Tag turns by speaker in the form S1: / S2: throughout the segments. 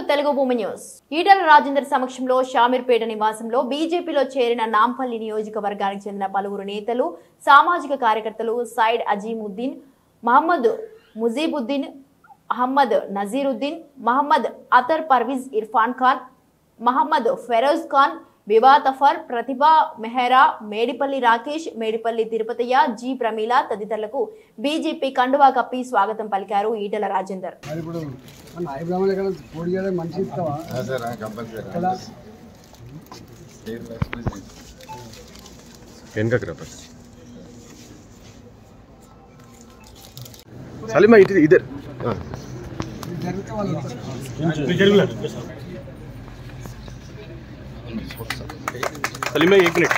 S1: తెలుగు భూమి న్యూస్ ఈటల రాజేందర్ సమక్షంలో షామీర్పేట నివాసంలో బీజేపీలో చేరిన నాంపల్లి నియోజకవర్గానికి చెందిన పలువురు నేతలు సామాజిక కార్యకర్తలు సైడ్ అజీముద్దీన్ మహమ్మద్ ముజీబుద్దీన్ అహ్మద్ నజీరుద్దీన్ మహమ్మద్ అతర్ పర్వీజ్ ఇర్ఫాన్ ఖాన్ మహమ్మద్ ఫెరోజ్ ఖాన్ వివా తఫర్ ప్రతిభా మెహరా మేడిపల్లి రాకేష్ మేడిపల్లి తిరుపతయ్య జి ప్రమీల తదితరులకు బీజేపీ కండువా కప్పి స్వాగతం పలికారు ఈటల రాజేందర్
S2: మరి ఇప్పుడు మన ఐబ్రాహ్మణ్ ఎక్కడ పోటీ చేయడం మనిషి ఇస్తావా
S3: సార్ కంపల్సరీ
S2: ఎలా
S4: వెనకకి రా బస్ సలీమా ఇటు ఇద్దరు
S2: ఇది జరిగితే వాళ్ళు వస్తారు.
S4: सलीमा एक मिनट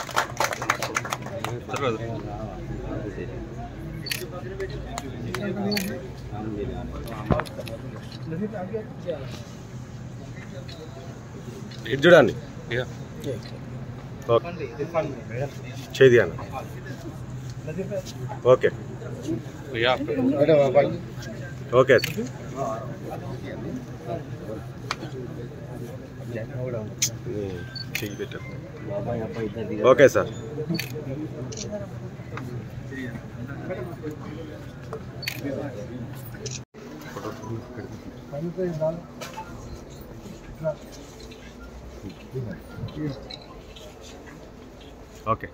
S4: ఇటు చూడండి ఇక. ఓకే చేయి అన్న ఓకే ఓకే చెయ్యి పెట్టారు ఓకే సార్
S2: పనితో ఏం రాదు. ఇట్లా.
S4: ఓకే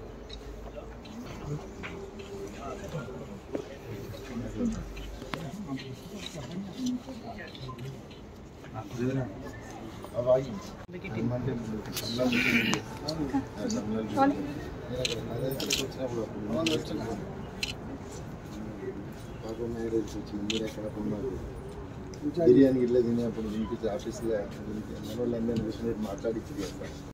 S3: బిర్యానీ ఇట్లా తినేప్పుడు తినిపించి ఆఫీస్లో మన వాళ్ళందరినీ కూర్చొని మాట్లాడి